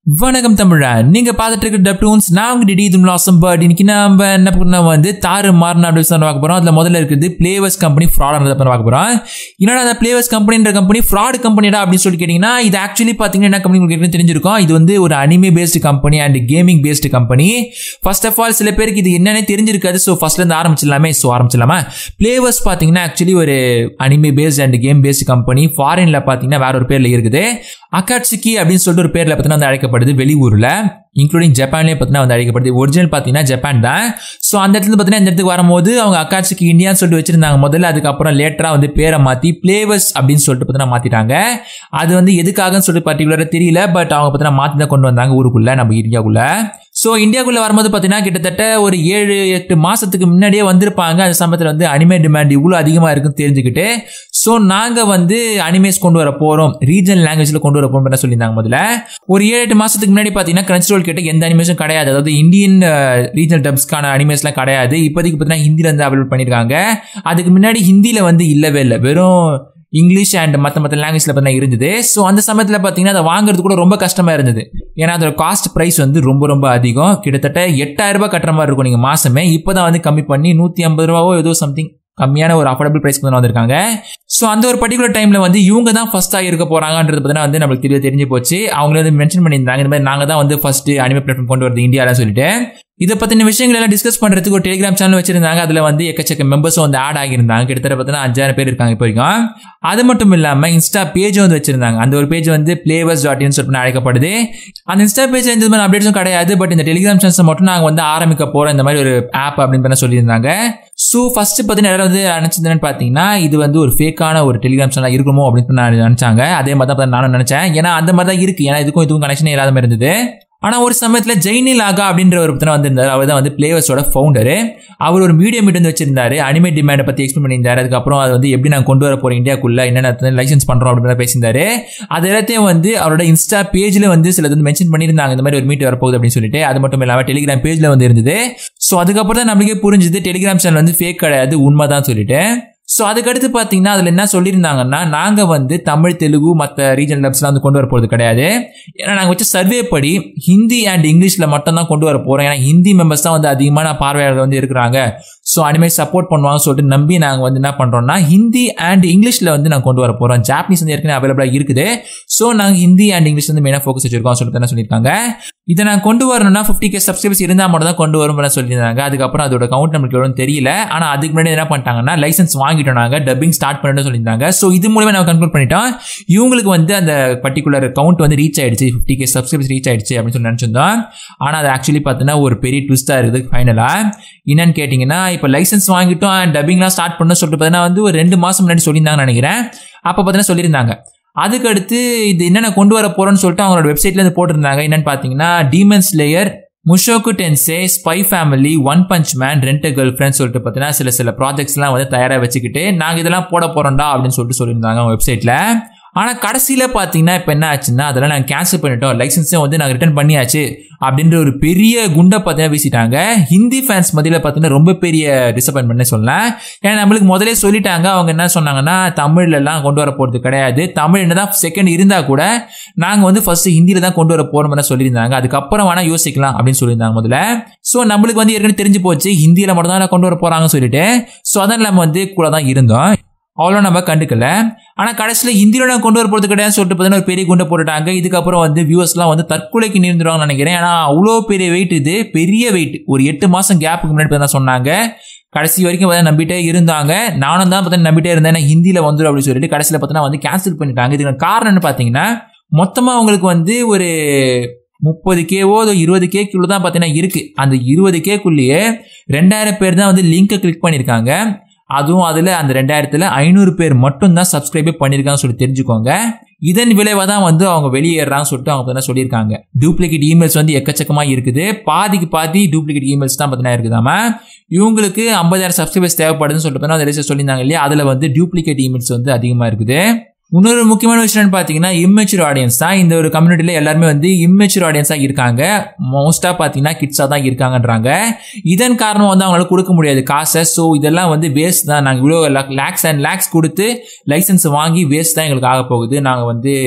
வணக்கம் தமிழா நீங்க பார்த்துட்டு இருக்க டப்டூன்ஸ் நான் உங்க டிடி தும்லாசம் பட் இன்னைக்கு நம்ம என்ன பண்ண வந்து தாறு மாறின அப்படின்னு சொல்லி பார்க்க போறோம் அதுல முதல்ல இருக்குது பிளேவர்ஸ் கம்பெனி ஃப்ராட் பார்க்க போறோம் என்னடா அந்த பிளேவர்ஸ் கம்பெனின்ற கம்பெனி ஃப்ராட் கம்பெனிடா அப்படின்னு சொல்லி கேட்டீங்கன்னா இது ஆக்சுவலி பாத்தீங்கன்னா என்ன கம்பெனி உங்களுக்கு ஏற்கனவே தெரிஞ்சிருக்கும் இது வந்து ஒரு anime based company and gaming based company first of all சில பேருக்கு இது என்னன்னே தெரிஞ்சிருக்காது ஸோ ஃபர்ஸ்ட்ல இருந்து ஆரம்பிச்சிடலாமே ஸோ ஆரம்பிச்சிடலாமா பிளேவர்ஸ் பாத்தீங்கன்னா ஆக்சுவலி ஒரு anime based and game based company ஃபாரின்ல பாத்தீங்கன்னா வேற ஒரு பேர்ல இருக்குது அகாட்சுக்கி அப்படின்னு சொல்லிட்டு ஒரு பேர்ல பார்த்தீங்கன்னா வந்து அழைக்கப்படுது வெளியூர்ல இன்க்ளூடிங் ஜப்பான்லேயே பார்த்தீங்கன்னா வந்து அழைக்கப்படுது ஒரிஜினல் பார்த்தீங்கன்னா ஜப்பான் தான் ஸோ அந்த இடத்துல பார்த்தீங்கன்னா இந்த இடத்துக்கு வரும்போது அவங்க அக்காட்சிக்கு இந்தியான்னு சொல்லிட்டு வச்சிருந்தாங்க முதல்ல அதுக்கப்புறம் லேட்டராக வந்து பேரை மாற்றி பிளேவர்ஸ் அப்படின்னு சொல்லிட்டு பார்த்தீங்கன்னா மாற்றிட்டாங்க அது வந்து எதுக்காகன்னு சொல்லிட்டு பர்டிகுலராக தெரியல பட் அவங்க பார்த்தீங்கன்னா மாற்றி தான் கொண்டு வந்தாங்க ஊருக்குள்ள நம்ம இந்தியாவுக்குள்ள ஸோ இந்தியாவுக்குள்ள வரும்போது பார்த்தீங்கன்னா கிட்டத்தட்ட ஒரு ஏழு எட்டு மாசத்துக்கு முன்னாடியே வந்திருப்பாங்க அந்த சமயத்தில் வந்து அனிமே டிமாண்ட் இவ்வளோ அதிகமாக இருக்குன்னு தெரிஞ்சுக்கிட்டு ஸோ நாங்கள் வந்து அனிமேஸ் கொண்டு வர போகிறோம் ரீஜனல் லாங்குவேஜில் கொண்டு வர போகிறோம் சொல்லியிருந்தாங்க முதல்ல ஒரு ஏழு எட்டு மாசத்துக்கு முன்னாடி பார்த்தீங்கன்னா கிரன்ச் ரோல் கிட்ட எந்த அனிமேஷன் கிடையாது அதாவது இந்தியன் ரீஜனல் டப்ஸ்க்கான அனிமேஸ்லாம் கிடையாது இப்போதைக்கு பார்த்தீங்கன்னா ஹிந்தியில் வந்து அவைலபிள் பண்ணியிருக்காங்க அதுக்கு முன்னாடி ஹிந்தியில் வந்து இல்லவே இல்லை வெறும் இங்கிலீஷ் அண்ட் மற்ற மற்ற லாங்குவேஜில் பார்த்தீங்கன்னா இருந்தது ஸோ அந்த சமயத்தில் பார்த்தீங்கன்னா அதை வாங்குறது கூட ரொம்ப கஷ்டமாக இருந்தது ஏன்னா அதோட காஸ்ட் ப்ரைஸ் வந்து ரொம்ப ரொம்ப அதிகம் கிட்டத்தட்ட எட்டாயிரம் ரூபாய் கட்டுற மாதிரி இருக்கும் நீங்கள் மாசமே இப்போ தான் வந்து கம்மி பண்ணி நூற்றி ஐம்பது ரூபாவோ ஏதோ சம்திங் கம்மியான ஒரு அஃபோர்டபுள் ப்ரைஸ்க்கு தான் வந்திருக்காங்க ஸோ அந்த ஒரு பர்டிகுலர் டைமில் வந்து இவங்க தான் ஃபஸ்ட்டாக இருக்க போகிறாங்கன்றது பார்த்தீங்கன்னா வந்து நம்மளுக்கு தெரிய தெரிஞ்சு போச்சு அவங்களே வந்து மென்ஷன் பண்ணியிருந்தாங்க இந்த மாதிரி நாங்கள் தான் வந்து ஃபர்ஸ்ட் அனிமே பிளாட்ஃபார்ம் கொண்டு வரது இந்தியாவில் சொல்லிட்டு இதை பற்றின விஷயங்கள் எல்லாம் டிஸ்கஸ் பண்ணுறதுக்கு ஒரு டெலிகிராம் சேனல் வச்சிருந்தாங்க அதில் வந்து எக்கச்சக்க மெம்பர்ஸும் வந்து ஆட் ஆகியிருந்தாங்க கிட்டத்தட்ட பார்த்தீங்கன்னா அஞ்சாயிரம் பேர் இருக்காங்க இப்போ வரைக்கும் அது மட்டும் இல்லாமல் இன்ஸ்டா பேஜ் வந்து வச்சிருந்தாங்க அந்த ஒரு பேஜ் வந்து பிளேவர்ஸ் டாட் இன் சொல்லிட்டு அழைக்கப்படுது அந்த இன்ஸ்டா பேஜ் எந்த மாதிரி அப்டேட்ஸும் கிடையாது பட் இந்த டெலிகிராம் சேனல்ஸ் மட்டும் நாங்கள் வந்து ஆரம்பிக்க போகிறோம் இந்த மாதிரி ஒரு ஆப் அப்படின்னு சொல்லியிருந்தாங்க ஸோ ஃபர்ஸ்ட் பார்த்தீங்கன்னா எல்லாரும் வந்து நினச்சதுன்னு பார்த்தீங்கன்னா இது வந்து ஒரு ஃபேக்கான ஒரு டெலிகிராம் சேனல் இருக்குமோ அப்படின்னு நான் நினச்சாங்க அதே மாதிரி தான் நானும் நினச்சேன் ஏன்னா அந்த மாதிரி தான் இருக்குது ஏன்னா இதுக்கும் இதுக்கும் கனெக்ஷனே இல்லாத மாதிரி இருந்தது ஆனால் ஒரு சமயத்தில் ஜெய்னில் ஆகா அப்படின்ற ஒரு பத்திரம் வந்திருந்தார் அவர் தான் வந்து பிளேவர்ஸோட ஃபவுண்டரு அவர் ஒரு மீடியம் மீட் வந்து வச்சிருந்தாரு அனிமே டிமாண்டை பற்றி எக்ஸ்பிளைன் பண்ணியிருந்தாரு அதுக்கப்புறம் அது வந்து எப்படி நான் கொண்டு வர போகிறேன் இந்தியாக்குள்ள என்னென்ன லைசன்ஸ் பண்ணுறோம் அப்படின்னு பேசியிருந்தாரு அது எல்லாத்தையும் வந்து அவரோட இன்ஸ்டா பேஜில் வந்து சிலது வந்து மென்ஷன் பண்ணியிருந்தாங்க இந்த மாதிரி ஒரு மீட் வரப்போகுது அப்படின்னு சொல்லிட்டு அது மட்டும் இல்லாமல் டெலிகிராம் பேஜில் வந்து இருந்தது ஸோ அதுக்கப்புறம் தான் நம்மளுக்கே புரிஞ்சுது டெலிகிராம் சேனல் வந்து ஃபேக் கிடையாது உண்மை தான் சொல்லிட்டு ஸோ அதுக்கடுத்து பார்த்தீங்கன்னா அதில் என்ன சொல்லியிருந்தாங்கன்னா நாங்கள் வந்து தமிழ் தெலுங்கு மற்ற ரீஜனல் லப்ஸ்லாம் வந்து கொண்டு வர போகிறது கிடையாது ஏன்னா நாங்கள் வச்ச சர்வே படி ஹிந்தி அண்ட் இங்கிலீஷில் மட்டும் தான் கொண்டு வர போகிறோம் ஏன்னா ஹிந்தி மெம்பர்ஸ் தான் வந்து அதிகமான பார்வையாளர்கள் வந்து இருக்கிறாங்க ஸோ அனிமே சப்போர்ட் பண்ணுவாங்கன்னு சொல்லிட்டு நம்பி நாங்கள் வந்து என்ன பண்ணுறோம்னா ஹிந்தி அண்ட் இங்கிலீஷில் வந்து நாங்கள் கொண்டு வர போகிறோம் ஜாப்பனீஸ் வந்து ஏற்கனவே அவைலபிளாக இருக்குது ஸோ நாங்கள் ஹிந்தி அண்ட் இங்கிலீஷ் வந்து மெயினாக ஃபோக்கஸ் வச்சிருக்கோம் சொல்லிட்டு என்ன சொல்லியிருக்காங்க இதை நான் கொண்டு வரணும்னா ஃபிஃப்டி கே சப்ஸ்கிரைபர்ஸ் இருந்தால் மட்டும் தான் கொண்டு வரும் சொல்லியிருந்தாங்க அதுக்கப்புறம் அதோட கவுண்ட் நம்மளுக்கு எவ்வளோ தெரியல ஆனால் அதுக்கு முன்னாடி என்ன பண்ணிட்டாங்கன்னா லைசன்ஸ் வாங்கிட்டோம் நாங்கள் டப்பிங் ஸ்டார்ட் பண்ணிட்டு சொல்லியிருந்தாங்க ஸோ இது மூலமாக நான் கன்க்ளூட் பண்ணிட்டோம் இவங்களுக்கு வந்து அந்த பர்டிகுலர் கவுண்ட் வந்து ரீச் ஆயிடுச்சு ஃபிஃப்டி கே சப்ஸ்கிரைபர்ஸ் ரீச் ஆயிடுச்சு அப்படின்னு சொல்லி நினச்சிருந்தோம் ஆனால் அது ஆக்சுவலி பார்த்தீங்கன்னா ஒரு பெரிய ட்விஸ்ட்டாக இருக்குது ஃபைனலாக என்னன்னு கேட்டிங்கன்னா இப்போ லைசன்ஸ் வாங்கிட்டோம் அண்ட் டப்பிங்லாம் ஸ்டார்ட் பண்ண சொல்லிட்டு பார்த்தீங்கன்னா வந்து ஒரு ரெண்டு மாதம் முன்னாடி சொல்லியிருந்தாங்கன்னு நினைக்கிறேன் அப்போ பார்த்தீங்கன்னா சொல்லியிருந்தாங்க அதுக்கு அடுத்து இது என்னென்ன கொண்டு வர போகிறோன்னு சொல்லிட்டு அவங்களோட வெப்சைட்ல இருந்து போட்டிருந்தாங்க என்னன்னு பார்த்தீங்கன்னா Demon Slayer Mushoku Tensei Spy Family One punch Man Rent Girlfriends சொல்லிட்டு பார்த்தீங்கன்னா சில சில ப்ராஜெக்ட்ஸ்லாம் வந்து தயாராக வச்சுக்கிட்டு நாங்கள் இதெல்லாம் போட போகிறோம்டா அப்படின்னு சொல்லிட்டு சொல்லியிருந்தாங்க அவங்க வெப்சைட்டில் ஆனால் கடைசியில் பார்த்தீங்கன்னா இப்போ என்ன ஆச்சுன்னா அதெல்லாம் நாங்கள் கேன்சல் பண்ணிட்டோம் லைசன்ஸும் வந்து நாங்கள் ரிட்டர்ன் பண்ணியாச்சு அப்படின்ற ஒரு பெரிய குண்டை பார்த்தீங்கன்னா வீசிட்டாங்க ஹிந்தி ஃபேன்ஸ் மத்தியில் பார்த்தீங்கன்னா ரொம்ப பெரிய டிசப்பாயின்மெண்ட்னு சொல்லலாம் ஏன்னா நம்மளுக்கு முதலே சொல்லிட்டாங்க அவங்க என்ன சொன்னாங்கன்னா தமிழ்லலாம் கொண்டு வர போகிறது கிடையாது தமிழ் என்ன தான் செகண்ட் இருந்தால் கூட நாங்கள் வந்து ஃபர்ஸ்ட் ஹிந்தியில் தான் கொண்டு வர போகிறோம்னு சொல்லியிருந்தாங்க அதுக்கப்புறம் வேணால் யோசிக்கலாம் அப்படின்னு சொல்லியிருந்தாங்க முதல்ல ஸோ நம்மளுக்கு வந்து ஏற்கனவே தெரிஞ்சு போச்சு ஹிந்தியில் மட்டும் தான் கொண்டு வர போகிறாங்கன்னு சொல்லிட்டு ஸோ அதான் நம்ம வந்து கூட தான் இருந்தோம் அவ்வளோ நம்ம கண்டுக்கல ஆனால் கடைசியில் ஹிந்தியில் நான் கொண்டு வர போகிறது கிடையாதுன்னு சொல்லிட்டு பார்த்தீங்கன்னா ஒரு பெரிய குண்டை போட்டுட்டாங்க இதுக்கப்புறம் வந்து வியூவர்ஸ்லாம் வந்து தற்கொலைக்கு நிறுந்துருவாங்கன்னு நினைக்கிறேன் ஏன்னா அவ்வளோ பெரிய வெயிட் இது பெரிய வெயிட் ஒரு எட்டு மாதம் கேப்புக்கு முன்னாடி தான் சொன்னாங்க கடைசி வரைக்கும் பார்த்தா நம்பிட்டே இருந்தாங்க நானும் தான் பார்த்தா நம்பிட்டே இருந்தேன் ஹிந்தியில் வந்துடும் அப்படின்னு சொல்லிட்டு கடைசியில் பார்த்தீங்கன்னா வந்து கேன்சல் பண்ணிட்டாங்க இதுக்கு காரணம்னு பார்த்தீங்கன்னா மொத்தமாக அவங்களுக்கு வந்து ஒரு முப்பது கேவோ இருபது கேக்குள்ள தான் பார்த்தீங்கன்னா இருக்குது அந்த இருபது கேக்குள்ளேயே ரெண்டாயிரம் பேர் தான் வந்து லிங்கை கிளிக் பண்ணியிருக்காங்க அதுவும் அதில் அந்த ரெண்டாயிரத்தில் ஐநூறு பேர் மட்டும்தான் சப்ஸ்கிரைபே பண்ணியிருக்காங்கன்னு சொல்லி தெரிஞ்சுக்கோங்க இதன் விளைவாக தான் வந்து அவங்க வெளியேறான்னு சொல்லிட்டு அவங்க பார்த்தீங்கன்னா சொல்லியிருக்காங்க டூப்ளிகேட் இமெயில்ஸ் வந்து எக்கச்சக்கமாக இருக்குது பாதிக்கு பாதி டூப்ளிகேட் இமெயில்ஸ் தான் பார்த்தீங்கன்னா இருக்குதாம இவங்களுக்கு ஐம்பதாயிரம் சப்ஸ்கிரைபர்ஸ் தேவைப்படுதுன்னு சொல்லிட்டு பார்த்தீங்கன்னா சொல்லியிருந்தாங்க இல்லையா அதில் வந்து டூப்ளிகேட் இமெயில்ஸ் வந்து அதிகமாக இருக்குது இன்னொரு முக்கியமான விஷயம் பார்த்தீங்கன்னா இம்மெச்சூர் ஆடியன்ஸ் தான் இந்த ஒரு கம்யூனிட்டியில் எல்லாருமே வந்து இம்மெச்சூர் ஆடியன்ஸாக இருக்காங்க மோஸ்ட்டாக பார்த்தீங்கன்னா கிட்ஸாக தான் இருக்காங்கன்றாங்க இதன் காரணம் வந்து அவங்களால கொடுக்க முடியாது காசை ஸோ இதெல்லாம் வந்து வேஸ்ட் தான் நாங்கள் இவ்வளோ லேக்ஸ் அண்ட் லேக்ஸ் கொடுத்து லைசன்ஸ் வாங்கி வேஸ்ட் தான் எங்களுக்கு ஆக போகுது நாங்கள் வந்து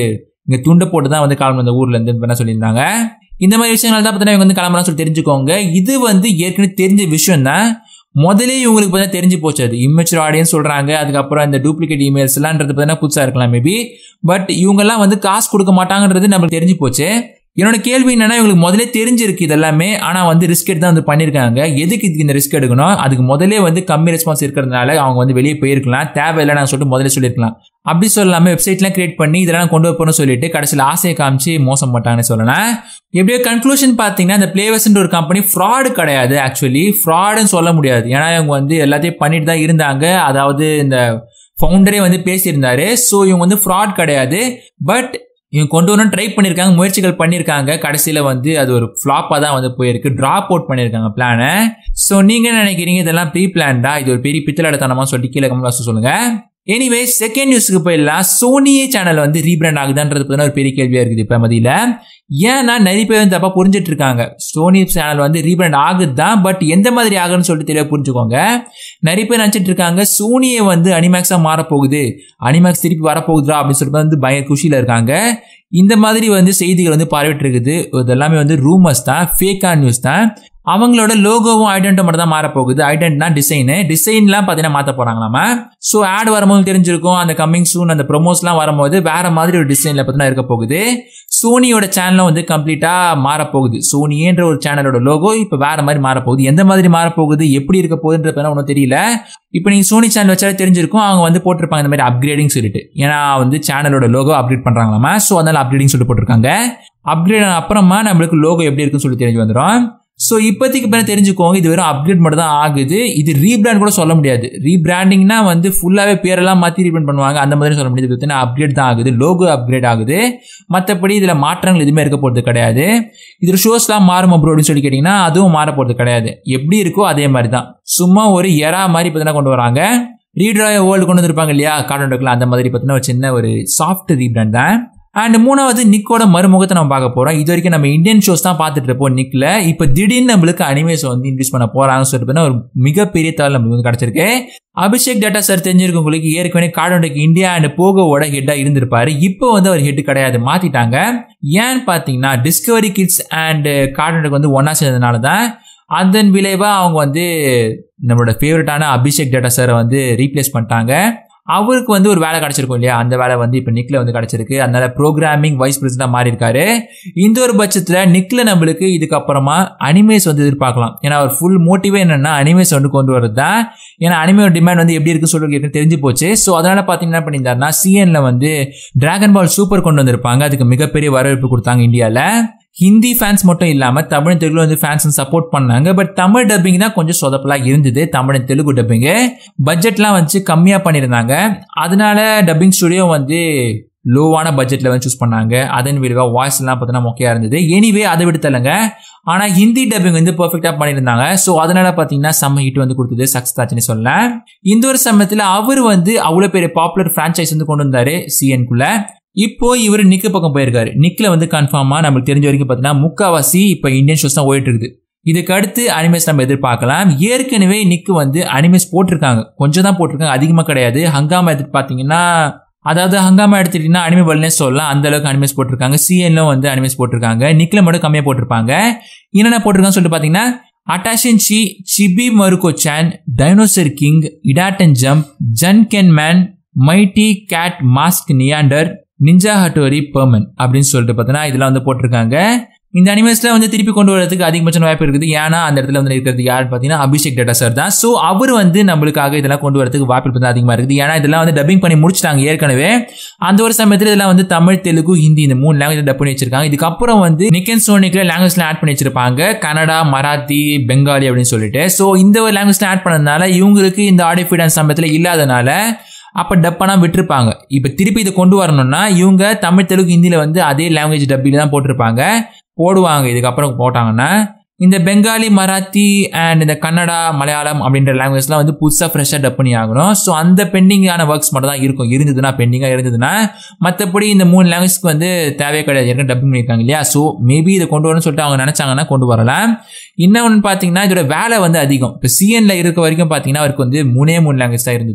இங்கே துண்டை போட்டு தான் வந்து கிளம்புற இந்த ஊர்லேருந்து என்ன சொல்லியிருந்தாங்க இந்த மாதிரி விஷயங்கள் தான் பார்த்தீங்கன்னா இவங்க வந்து கிளம்புறான்னு சொல்லி தெரிஞ்சுக்கோங்க இது வந்து ஏற்கனவே தெரிஞ்ச விஷயம் தான் முதலே இவங்களுக்கு பார்த்தா தெரிஞ்சு போச்சு அது இம்மெச்சூர் ஆடியன்ஸ் சொல்றாங்க அதுக்கப்புறம் இந்த டூப்ளிகேட் இமெயில்ஸ் எல்லாம்ன்றது பார்த்தீங்கன்னா புதுசாக இருக்கலாம் மேபி பட் இவங்கெல்லாம் வந்து காசு கொடுக்க மாட்டாங்கன்றது நம்மளுக்கு தெரிஞ்சு போச்சு என்னோட கேள்வி என்னன்னா இவங்களுக்கு முதலே தெரிஞ்சிருக்கு இது எல்லாமே ஆனா வந்து ரிஸ்க் எடுத்து தான் வந்து பண்ணிருக்காங்க எதுக்கு இதுக்கு இந்த ரிஸ்க் எடுக்கணும் அதுக்கு முதலே வந்து கம்மி ரெஸ்பான்ஸ் இருக்கிறதுனால அவங்க வந்து வெளியே போயிருக்கலாம் தேவையில்லை நான் சொல்லிட்டு முதல்ல சொல்லியிருக்கலாம் அப்படி சொல்லாம வெப்சைட்லாம் கிரியேட் பண்ணி இதெல்லாம் கொண்டு வைப்போம்னு சொல்லிட்டு கடைசியில் ஆசையை காமிச்சு மோசம் பண்ணிட்டாங்கன்னு சொல்லலாம் எப்படியோ கன்க்ளூஷன் பார்த்தீங்கன்னா இந்த பிளேவர்ஸ்ன்ற ஒரு கம்பெனி ஃப்ராடு கிடையாது ஆக்சுவலி ஃப்ராடுன்னு சொல்ல முடியாது ஏன்னா இவங்க வந்து எல்லாத்தையும் பண்ணிட்டு தான் இருந்தாங்க அதாவது இந்த ஃபவுண்டரே வந்து பேசியிருந்தாரு ஸோ இவங்க வந்து ஃப்ராட் கிடையாது பட் இவங்க கொண்டு வரணும் ட்ரை பண்ணியிருக்காங்க முயற்சிகள் பண்ணியிருக்காங்க கடைசியில் வந்து அது ஒரு ஃப்ளாப்பாக தான் வந்து போயிருக்கு ட்ராப் அவுட் பண்ணியிருக்காங்க பிளானை ஸோ நீங்கள் என்ன நினைக்கிறீங்க இதெல்லாம் ப்ரீ பிளான்டா இது ஒரு பெரிய பித்தலடத்தனமாக சொல்லிட்டு கீழே கமெண்ட் சொல்லுங்க எனிவே செகண்ட் நியூஸ்க்கு போயிடலாம் சோனியே சேனல் வந்து ரீபிராண்ட் ஆகுதான்றது பார்த்தீங்கன்னா ஒரு பெரிய கேள்வியாக இருக்குது இப்போ மதியில் ஏன்னா நிறைய பேர் வந்து தப்பாக புரிஞ்சிட்டு இருக்காங்க சோனி சேனல் வந்து ரீபிராண்ட் ஆகுது தான் பட் எந்த மாதிரி ஆகுதுன்னு சொல்லிட்டு தெளிவாக புரிஞ்சுக்கோங்க நிறைய பேர் நினச்சிட்டு இருக்காங்க சோனியை வந்து அனிமேக்ஸாக மாறப்போகுது அனிமேக்ஸ் திருப்பி வரப்போகுதுரா அப்படின்னு சொல்லிட்டு வந்து பயங்கர குஷியில் இருக்காங்க இந்த மாதிரி வந்து செய்திகள் வந்து பரவிட்டு இருக்குது இது எல்லாமே வந்து ரூமர்ஸ் தான் ஃபேக்கான நியூஸ் தான் அவங்களோட லோகோவும் ஐடென்ட்டும் மட்டும் தான் மாறப்போகுது ஐடென்ட்னா டிசைனு டிசைன்லாம் பார்த்தீங்கன்னா மாற்ற போகிறாங்களாமா ஸோ ஆட் வரும்போது தெரிஞ்சிருக்கும் அந்த கம்மிங் சூன் அந்த ப்ரொமோஸ்லாம் வரும்போது வேற மாதிரி ஒரு டிசைனில் பார்த்தீங்கன்னா இருக்க போகுது சோனியோட சேனலும் வந்து கம்ப்ளீட்டாக மாறப்போகுது சோனின்ற ஒரு சேனலோட லோகோ இப்போ வேற மாதிரி மாறப்போகுது எந்த மாதிரி மாறப்போகுது எப்படி இருக்க போகுதுன்றது ஒன்றும் தெரியல இப்போ நீங்கள் சோனி சேனல் வச்சாலே தெரிஞ்சிருக்கும் அவங்க வந்து போட்டிருப்பாங்க இந்த மாதிரி அப்கிரேடிங் சொல்லிட்டு ஏன்னா வந்து சேனலோட லோகோ அப்டேட் பண்ணுறாங்களாமா ஸோ அதனால அப்கிரேடிங் சொல்லிட்டு போட்டிருக்காங்க அப்கிரேட் அப்புறமா நம்மளுக்கு லோகோ எப்படி இருக்குன்னு சொல்லி தெரிஞ்சு வந்துடும் ஸோ இப்போதைக்கு இப்போ தெரிஞ்சுக்கோங்க இது வெறும் அப்கிரேட் மட்டும் தான் ஆகுது இது ரீபிராண்ட் கூட சொல்ல முடியாது ரீபிராண்டிங்னா வந்து ஃபுல்லாகவே பேரெல்லாம் மாற்றி ரீபிராண்ட் பண்ணுவாங்க அந்த மாதிரி சொல்ல முடியாது பார்த்தீங்கன்னா அப்கிரேட் தான் ஆகுது லோகோ அப்கிரேட் ஆகுது மற்றபடி இதில் மாற்றங்கள் எதுவுமே இருக்க போகிறது கிடையாது இதில் ஷோஸ்லாம் மாறும் அப்ரோ அப்படின்னு சொல்லி கேட்டிங்கன்னா அதுவும் மாற போகிறது கிடையாது எப்படி இருக்கோ அதே மாதிரி தான் சும்மா ஒரு எரா மாதிரி பார்த்தீங்கன்னா கொண்டு வராங்க ரீட்ராய் வேர்ல்டு கொண்டு வந்திருப்பாங்க இல்லையா கார்டன் அந்த மாதிரி பார்த்தீங்கன்னா ஒரு சின்ன ஒரு சாஃப்ட் ரீபிராண்ட் தான் அண்ட் மூணாவது நிக்கோட மறுமுகத்தை நம்ம பார்க்க போறோம் இது வரைக்கும் நம்ம இந்தியன் ஷோஸ் தான் பார்த்துட்டு இருப்போம் நிக்ல இப்போ திடீர்னு நம்மளுக்கு அனிமேஸ் வந்து இன்ட்ரீஸ் பண்ண போறாங்கன்னு சொல்லிட்டு ஒரு மிகப்பெரிய தகவல் நம்மளுக்கு வந்து கிடைச்சிருக்கு அபிஷேக் டேட்டா சார் தெரிஞ்சிருக்கும் உங்களுக்கு ஏற்கனவே கார்டோடெக் இந்தியா அண்ட் போகோவோட ஹெட்டா இருந்திருப்பாரு இப்போ வந்து அவர் ஹெட் கிடையாது மாத்திட்டாங்க ஏன்னு பார்த்தீங்கன்னா டிஸ்கவரி கிட்ஸ் அண்ட் கார்டோடெக் வந்து ஒன்னா சேர்ந்ததுனால தான் அதன் விளைவாக அவங்க வந்து நம்மளோட ஃபேவரட்டான அபிஷேக் டேட்டா சாரை வந்து ரீப்ளேஸ் பண்ணிட்டாங்க அவருக்கு வந்து ஒரு வேலை கிடைச்சிருக்கும் இல்லையா அந்த வேலை வந்து இப்போ நிக்ல வந்து கிடைச்சிருக்கு அதனால ப்ரோக்ராமிங் வைஸ் பிரசிடண்டாக மாறி இருக்காரு இந்த ஒரு பட்சத்தில் நிக்ல நம்மளுக்கு இதுக்கப்புறமா அனிமேஸ் வந்து எதிர்பார்க்கலாம் ஏன்னா அவர் ஃபுல் மோட்டிவே என்னன்னா அனிமேஸ் வந்து கொண்டு வரது தான் ஏன்னா அனிமையோட டிமாண்ட் வந்து எப்படி இருக்குன்னு சொல்லிட்டு தெரிஞ்சு போச்சு ஸோ அதனால பார்த்தீங்கன்னா என்ன பண்ணியிருந்தாருன்னா சிஎன்ல வந்து டிராகன் பால் சூப்பர் கொண்டு வந்திருப்பாங்க அதுக்கு மிகப்பெரிய வரவேற்பு கொடுத்தாங்க இந்தியாவில் ஹிந்தி ஃபேன்ஸ் மட்டும் இல்லாமல் தமிழ் தெலுங்கு வந்து ஃபேன்ஸ் சப்போர்ட் பண்ணாங்க பட் தமிழ் டப்பிங் தான் கொஞ்சம் சொதப்பலாக இருந்தது தமிழ் தெலுங்கு டப்பிங்கு பட்ஜெட்லாம் வச்சு கம்மியாக பண்ணியிருந்தாங்க அதனால டப்பிங் ஸ்டுடியோ வந்து லோவான பட்ஜெட்டில் வந்து சூஸ் பண்ணாங்க அதன் விளைவாக வாய்ஸ்லாம் பார்த்தீங்கன்னா மொக்கையாக இருந்தது எனிவே அதை விடுத்தலைங்க ஆனால் ஹிந்தி டப்பிங் வந்து பர்ஃபெக்டாக பண்ணியிருந்தாங்க ஸோ அதனால பார்த்தீங்கன்னா செம்ம ஹிட் வந்து கொடுத்தது சக்ஸஸ் ஆச்சுன்னு சொல்ல இந்த ஒரு சமயத்தில் அவர் வந்து அவ்வளோ பெரிய பாப்புலர் ஃப்ரான்ச்சைஸ் வந்து கொண்டு வந்தார் சிஎன்குள்ள இப்போ இவர் நிக்கு பக்கம் போயிருக்காரு நிக்ல வந்து கன்ஃபார்மா நம்மளுக்கு தெரிஞ்ச வரைக்கும் பார்த்தீங்கன்னா முக்காவாசி இப்போ இந்தியன் ஷோஸ் தான் ஓடிட்டு இருக்குது இதுக்கு அடுத்து அனிமேஸ் நம்ம எதிர்பார்க்கலாம் ஏற்கனவே நிக்கு வந்து அனிமேஸ் போட்டிருக்காங்க கொஞ்சம் தான் போட்டிருக்காங்க அதிகமாக கிடையாது ஹங்காமா எடுத்து பார்த்தீங்கன்னா அதாவது ஹங்காமா எடுத்துட்டீங்கன்னா அனிமே வேர்ல்ட்னே சொல்லலாம் அந்த அளவுக்கு அனிமேஸ் போட்டிருக்காங்க சிஎன்லும் வந்து அனிமேஸ் போட்டிருக்காங்க நிக்ல மட்டும் கம்மியாக போட்டிருப்பாங்க என்னென்ன போட்டிருக்கான்னு சொல்லிட்டு பார்த்தீங்கன்னா அட்டாஷன் சி Chibi Maruko Chan Dinosaur King Idaten Jump Jan Ken Man Mighty Cat Masked Niyander Ninja Hattori Perman அப்படின்னு சொல்லிட்டு பார்த்தீங்கன்னா இதெல்லாம் வந்து போட்டிருக்காங்க இந்த அனிமேஸ்ல வந்து திருப்பி கொண்டு வரதுக்கு அதிகபட்சம் வாய்ப்பு இருக்குது ஏன்னா அந்த இடத்துல வந்து இருக்கிறது யாருன்னு பார்த்தீங்கன்னா அபிஷேக் டேட்டா சார் தான் ஸோ அவர் வந்து நம்மளுக்காக இதெல்லாம் கொண்டு வரதுக்கு வாய்ப்பு வந்து அதிகமாக இருக்குது ஏன்னா இதெல்லாம் வந்து டப்பிங் பண்ணி முடிச்சிட்டாங்க ஏற்கனவே அந்த ஒரு சமயத்தில் இதெல்லாம் வந்து தமிழ் தெலுங்கு ஹிந்தி இந்த மூணு லாங்குவேஜ் டப் பண்ணி வச்சிருக்காங்க இதுக்கப்புறம் வந்து நிக்கன் சோனிக்ல லாங்குவேஜ்ல ஆட் பண்ணி வச்சிருப்பாங்க கன்னடா மராத்தி பெங்காலி அப்படின்னு சொல்லிட்டு ஸோ இந்த ஒரு லாங்குவேஜ்ல ஆட் பண்ணதுனால இவங்களுக்கு இந்த ஆடியோ ஃபீடான் சமயத்தில் இல்லாதனால அப்போ டப்பானா விட்டுருப்பாங்க இப்போ திருப்பி இதை கொண்டு வரணும்னா இவங்க தமிழ் தெலுங்கு ஹிந்தியில் வந்து அதே லாங்குவேஜ் டப்பில் தான் போட்டிருப்பாங்க போடுவாங்க இதுக்கப்புறம் போட்டாங்கன்னா இந்த பெங்காலி மராத்தி அண்ட் இந்த கன்னடா மலையாளம் அப்படின்ற லாங்குவேஜ்லாம் வந்து புதுசாக ஃப்ரெஷ்ஷாக டப் பண்ணி ஆகணும் ஸோ அந்த பெண்டிங்கான ஒர்க்ஸ் மட்டும் தான் இருக்கும் இருந்ததுன்னா பெண்டிங்காக இருந்ததுன்னா மற்றபடி இந்த மூணு லாங்குவேஜ்க்கு வந்து தேவையே கிடையாது ஏற்கனவே டப்பிங் பண்ணியிருக்காங்க இல்லையா ஸோ மேபி இதை கொண்டு வரணும்னு சொல்லிட்டு அவங்க நினச்சாங்கன்னா கொண்டு வரலாம் இன்னொன்று பார்த்தீங்கன்னா இதோட வேலை வந்து அதிகம் இப்போ சிஎன்ல இருக்க வரைக்கும் பார்த்தீங்கன்னா அவருக்கு வந்து மூணே மூணு லாங்குவேஜ் தான் இருந்தது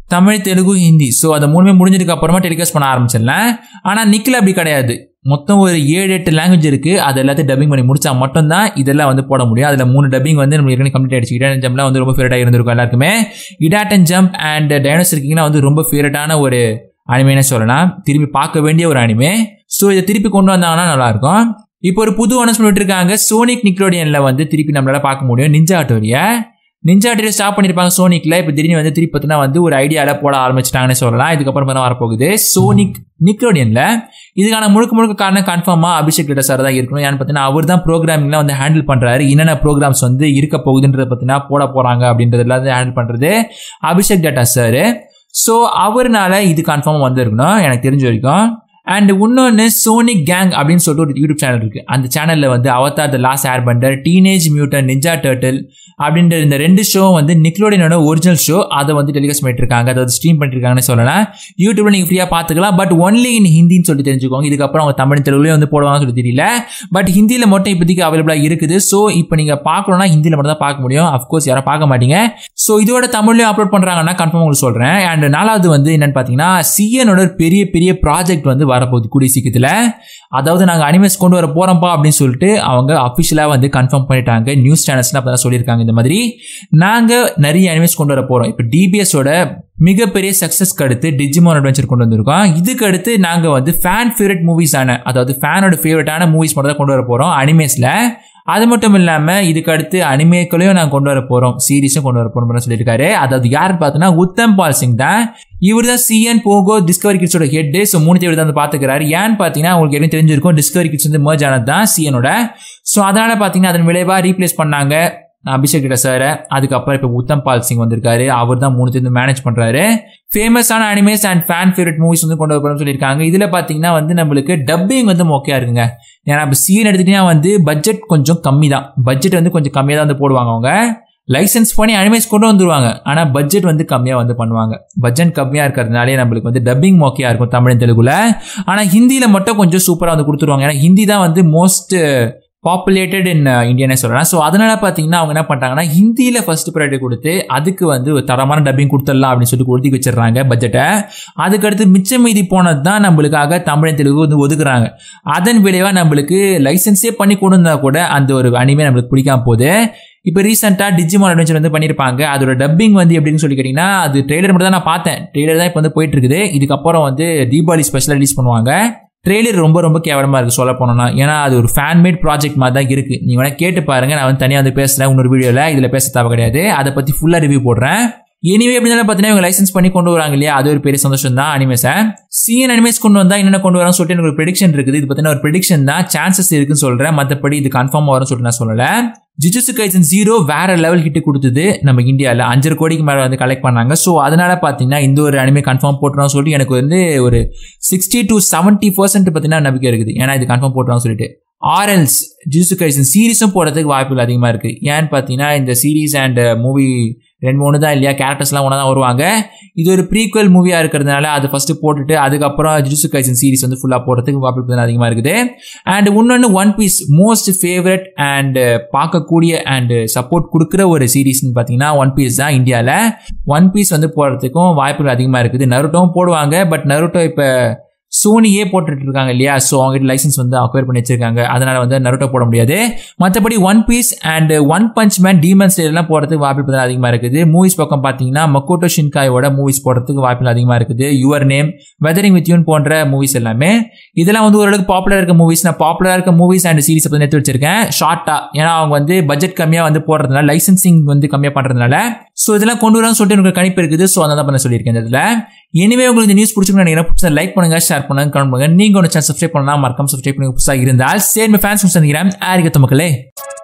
தமிழ் தெலுங்கு ஹிந்தி ஸோ அதை மூணுமே முடிஞ்சதுக்கு அப்புறமா டெலிகாஸ்ட் பண்ண ஆரம்பிச்சிடலாம் ஆனால் நிக்கில் அப்படி கிடையாது மொத்தம் ஒரு ஏழு எட்டு லாங்குவேஜ் இருக்கு அது எல்லாத்தையும் டப்பிங் பண்ணி முடிச்சா மட்டும்தான் இதெல்லாம் வந்து போட முடியும் அதில் மூணு டப்பிங் வந்து நம்ம ஏற்கனவே கம்ப்ளீட் ஆயிடுச்சு இடான் ஜம்ப்லாம் வந்து ரொம்ப ஃபேவரட்டாக இருந்திருக்கும் எல்லாருக்குமே Idaten and Jump and Dinosaur கிங்லாம் வந்து ரொம்ப ஃபேவரட்டான ஒரு அனிமேனே சொல்லலாம் திரும்பி பார்க்க வேண்டிய ஒரு அனிமே ஸோ இதை திருப்பி கொண்டு வந்தாங்கன்னா நல்லா இருக்கும் இப்போ ஒரு புது அனௌன்ஸ்மெண்ட் விட்டுருக்காங்க சோனிக் நிக்லோடியன்ல வந்து திருப்பி நம்மளால பார்க்க முடியும் நிஞ்சா ஆட்டோரியா நிஞ்சா ஆட்டோரியா ஸ்டாப் பண்ணிருப்பாங்க சோனிக்ல இப்போ திடீர்னு வந்து திருப்பி பார்த்தீங்கன்னா வந்து ஒரு ஐடியால போட ஆரம்பிச்சிட்டாங்கன்னு சொல்லலாம் இதுக்கப்புறம் தான் வரப்போகுது சோனிக் நிக்லோடியன்ல இதுக்கான முழுக்க முழுக்க காரணம் கன்ஃபார்மா அபிஷேக் ரெட்ட சார் தான் இருக்கணும் ஏன்னு பார்த்தீங்கன்னா அவர் தான் ப்ரோக்ராமிங்லாம் வந்து ஹேண்டில் பண்றாரு என்னென்ன ப்ரோக்ராம்ஸ் வந்து இருக்க போகுதுன்றத பார்த்தீங்கன்னா போட போறாங்க அப்படின்றதுல வந்து ஹேண்டில் பண்றது அபிஷேக் டேட்டா சார் ஸோ அவர்னால இது கன்ஃபார்மாக வந்திருக்கணும் எனக்கு தெரிஞ்ச வரைக்கும் அண்ட் இன்னொன்று சோனிக் கேங் அப்படின்னு சொல்லிட்டு ஒரு யூடியூப் சேனல் இருக்குது அந்த சேனலில் வந்து Avatar the Last Airbender Teenage Mutant Ninja Turtle அப்படின்ற இந்த ரெண்டு ஷோ வந்து நிக்லோடியனோட ஒரிஜினல் ஷோ அதை வந்து டெலிகாஸ்ட் பண்ணிட்டு இருக்காங்க அதாவது ஸ்ட்ரீம் பண்ணிருக்காங்கன்னு சொல்லலாம் யூடியூப்ல நீங்கள் ஃப்ரீயாக பார்த்துக்கலாம் பட் ஒன்லி இன் ஹிந்தின்னு சொல்லி தெரிஞ்சுக்கோங்க இதுக்கப்புறம் அவங்க தமிழ் தெலுங்குலேயும் வந்து போடுவாங்கன்னு சொல்லி தெரியல பட் ஹிந்தியில் மட்டும் இப்போதைக்கு அவைலபிளாக இருக்குது ஸோ இப்போ நீங்கள் பார்க்கணும்னா ஹிந்தியில் மட்டும் தான் பார்க்க முடியும் அஃப்கோர்ஸ் யாரும் பார்க்க மாட்டீங்க ஸோ இதோட தமிழ்லையும் அப்லோட் பண்ணுறாங்கன்னா கன்ஃபார்ம் உங்களுக்கு சொல்கிறேன் அண்ட் நாலாவது வந்து என்னன்னு பார்த்தீங்கன்னா சிஎனோட ஒரு பெரிய பெரிய ப்ராஜெக்ட் வந்து வரப்போகுது கூடிய சீக்கிரத்தில் அதாவது நாங்கள் அனிமேஸ் கொண்டு வர போகிறோம்ப்பா அப்படின்னு சொல்லிட்டு அவங்க அஃபிஷியலாக வந்து கன்ஃபார்ம் பண்ணிட்டாங்க நியூஸ் சேனல்ஸில் அப்போ தான் சொல்லியிருக்காங்க இந்த மாதிரி நாங்கள் நிறைய அனிமேஸ் கொண்டு வர போகிறோம் இப்போ டிபிஎஸோட மிகப்பெரிய சக்ஸஸ்க்கு அடுத்து டிஜிமோன் அட்வென்ச்சர் கொண்டு வந்திருக்கோம் இதுக்கு அடுத்து நாங்கள் வந்து ஃபேன் ஃபேவரட் மூவிஸான அதாவது ஃபேனோட ஃபேவரட்டான மூவிஸ் மட்டும் தான் கொண்டு வர போகிறோம் அனிமேஸில் அது மட்டும் இல்லாமல் இதுக்கு அடுத்து அனிமேக்களையும் நாங்கள் கொண்டு வர போகிறோம் சீரிஸும் கொண்டு வர போகிறோம் சொல்லியிருக்காரு அதாவது யார் பார்த்தோன்னா உத்தம் பால் சிங் தான் இவர் தான் சிஎன் போகோ டிஸ்கவரி கிட்ஸோட ஹெட் ஸோ மூணு தேவை தான் பார்த்துக்கிறாரு ஏன்னு பார்த்தீங்கன்னா உங்களுக்கு என்ன தெரிஞ்சிருக்கும் டிஸ்கவரி கிட்ஸ் வந்து மர்ஜ் ஆனது தான் சிஎனோட ஸோ அதனால் பார்த்தீங்கன்னா அதன் விளைவாக ரீப்ளேஸ் பண்ணாங்க அபிஷேக் கிட்ட சார் அதுக்கப்புறம் இப்போ உத்தம் பால் சிங் வந்திருக்காரு அவர் தான் மூணு தேர்ந்து மேனேஜ் பண்ணுறாரு ஃபேமஸான animes and fan favourite movies வந்து கொண்டு வரணும்னு சொல்லியிருக்காங்க இதில் பார்த்தீங்கன்னா வந்து நம்மளுக்கு டப்பிங் வந்து மொக்கையாக இருக்குங்க ஏன்னா இப்போ சீன் எடுத்துட்டீங்கன்னா வந்து பட்ஜெட் கொஞ்சம் கம்மி தான் பட்ஜெட் வந்து கொஞ்சம் கம்மியாக தான் வந்து போடுவாங்க அவங்க லைசன்ஸ் பண்ணி அனிமேஸ் கொண்டு வந்துருவாங்க ஆனால் பட்ஜெட் வந்து கம்மியாக வந்து பண்ணுவாங்க பட்ஜெட் கம்மியாக இருக்கிறதுனாலே நம்மளுக்கு வந்து டப்பிங் மோக்கையாக இருக்கும் தமிழ் தெலுங்குல ஆனால் ஹிந்தியில் மட்டும் கொஞ்சம் சூப்பராக வந்து கொடுத்துருவாங்க ஏன்னா ஹிந்தி தான் வந்து மோஸ்ட் பாப்புலேட்டட் இன் இந்தியானே சொல்லலாம் ஸோ அதனால பார்த்தீங்கன்னா அவங்க என்ன பண்ணுறாங்கன்னா ஹிந்தியில் ஃபர்ஸ்ட் ப்ரையாரிட்டி கொடுத்து அதுக்கு வந்து ஒரு தரமான டப்பிங் கொடுத்துடலாம் அப்படின்னு சொல்லி ஒதுக்கி வச்சிடுறாங்க பட்ஜெட்டை அதுக்கடுத்து மிச்சம் மீதி போனது தான் நம்மளுக்காக தமிழ் தெலுங்கு வந்து ஒதுக்குறாங்க அதன் விளைவாக நம்மளுக்கு லைசன்ஸே பண்ணி கொண்டு வந்தால் கூட அந்த ஒரு அனிமே நம்மளுக்கு பிடிக்காம போகுது இப்போ ரீசெண்டாக டிஜிமான் அட்வென்ச்சர் வந்து பண்ணியிருப்பாங்க அதோட டப்பிங் வந்து எப்படின்னு சொல்லி கேட்டிங்கன்னா அது ட்ரெய்லர் மட்டும் தான் நான் பார்த்தேன் ட்ரெய்லர் தான் இப்போ வந்து போயிட்டு இருக்குது இதுக்கப்புறம் வந்து தீபாவளி ஸ்பெஷலாக ரிலீஸ் பண்ணுவாங்க ட்ரெய்லர் ரொம்ப ரொம்ப கேவலமாக இருக்குது சொல்ல போனோம்னா ஏன்னா அது ஒரு ஃபேன் மேட் ப்ராஜெக்ட் மாதிரி தான் இருக்குது நீங்கள் வேணால் கேட்டு பாருங்கள் நான் வந்து தனியாக வந்து பேசுகிறேன் இன்னொரு வீடியோவில் இதில் பேச தேவை கிடையாது அதை பற்றி ஃபுல்லாக ரிவ்யூ போடுறேன் எனிவே எப்படினாலும் பார்த்தீங்கன்னா இவங்க லைசன்ஸ் பண்ணி கொண்டு வராங்க இல்லையா அது ஒரு பெரிய சந்தோஷம் தான் அனிமேஸை சிஎன் அனிமேஸ் கொண்டு வந்தால் என்னென்ன கொண்டு வரான்னு சொல்லிட்டு எனக்கு ஒரு ப்ரெடிக்ஷன் இருக்குது இது பார்த்தீங்கன்னா ஒரு ப்ரெடிக்ஷன் தான் சான்சஸ் இருக்குன்னு சொல்கிறேன் மற்றபடி இது கன்ஃபார்ம் வரும்னு சொல்லிட்டு நான் சொல்லலை ஜிஜுசு கைசன் ஜீரோ வேற லெவல் கிட்ட கொடுத்தது நம்ம இந்தியாவில் அஞ்சரை கோடிக்கு மேலே வந்து கலெக்ட் பண்ணாங்க ஸோ அதனால பார்த்தீங்கன்னா இந்த ஒரு அனிமே கன்ஃபார்ம் போட்டுறோம் சொல்லிட்டு எனக்கு வந்து ஒரு சிக்ஸ்டி டு செவன்ட்டி பர்சன்ட் பார்த்தீங்கன்னா நம்பிக்கை இருக்குது ஏன்னா இது கன்ஃபார்ம் போட்டுறோம் சொல்லிட்டு ஆர்எல்ஸ் ஜிஜுசு கைசன் சீரிஸும் போடுறதுக்கு வாய்ப்புகள் அதிகமாக இருக்குது ஏன்னு பார்த்தீங்கன்னா இந்த சீரீஸ் அண்ட் மூவி ரெண்டு மூணு தான் இல்லையா கேரக்டர்ஸ்லாம் ஒன்றா தான் வருவாங்க இது ஒரு ப்ரீக்வல் மூவியாக இருக்கிறதுனால அது ஃபஸ்ட்டு போட்டுட்டு அதுக்கப்புறம் ஜிஜுசு கைசன் சீரிஸ் வந்து ஃபுல்லாக போடுறதுக்கு வாய்ப்பு அதிகமாக இருக்குது அண்ட் இன்னொன்று one piece most favourite and பார்க்கக்கூடிய அண்ட் சப்போர்ட் கொடுக்குற ஒரு சீரீஸ்னு பார்த்தீங்கன்னா ஒன் பீஸ் தான் இந்தியாவில் ஒன் பீஸ் வந்து போடுறதுக்கும் வாய்ப்புகள் அதிகமாக இருக்குது நருட்டோவும் போடுவாங்க பட் நருட்டோ இப்போ சோனியே போட்டுட்டு இருக்காங்க இல்லையா ஸோ அவங்ககிட்ட லைசன்ஸ் வந்து அக்வயர் பண்ணி வச்சிருக்காங்க அதனால வந்து நருட்டோ போட முடியாது மற்றபடி one piece and one punch man demon எல்லாம் போடுறதுக்கு வாய்ப்புகள் அதிகமாக இருக்குது மூவிஸ் பக்கம் பார்த்தீங்கன்னா மக்கோட்டோ ஷின்காயோட மூவிஸ் போடுறதுக்கு வாய்ப்புகள் அதிகமாக இருக்குது your name weathering with you போன்ற மூவிஸ் எல்லாமே இதெல்லாம் வந்து ஓரளவுக்கு பாப்புலர் இருக்க மூவிஸ் நான் பாப்புலர் இருக்க மூவிஸ் அண்ட் சீரிஸ் பற்றி எடுத்து வச்சிருக்கேன் ஷார்ட்டா ஏன்னா அவங்க வந்து பட்ஜெட் கம்மியாக வந்து போடுறதுனால லைசன்சிங் வந்து கம்மியாக பண்ணுறதுனால ஸோ இதெல்லாம் கொண்டு வரணும்னு சொல்லிட்டு எனக்கு கணிப்பு இருக்குது ஸோ அதான் பண்ண சொல்லியிருக்கேன் இந்த இதில் இனிமே உங்களுக்கு இந்த நியூஸ் பிடிச்சிருக்கணும் நினைக்கிறேன் பிடிச்சா லைக் பண்ணுங்க ஷேர் பண்ணுங்க கமெண்ட் பண்ணுங்க நீங்க ஒன்று சேனல் சப்ஸ்கிரைப் பண்ணலாம் மறக்காம சப்ஸ்கிரைப் பண்ணி புதுசாக இருந்தால் சேர்ந்து ஃபேன்ஸ் சந்திக்கிறேன் ஆரிகத்த மக்களே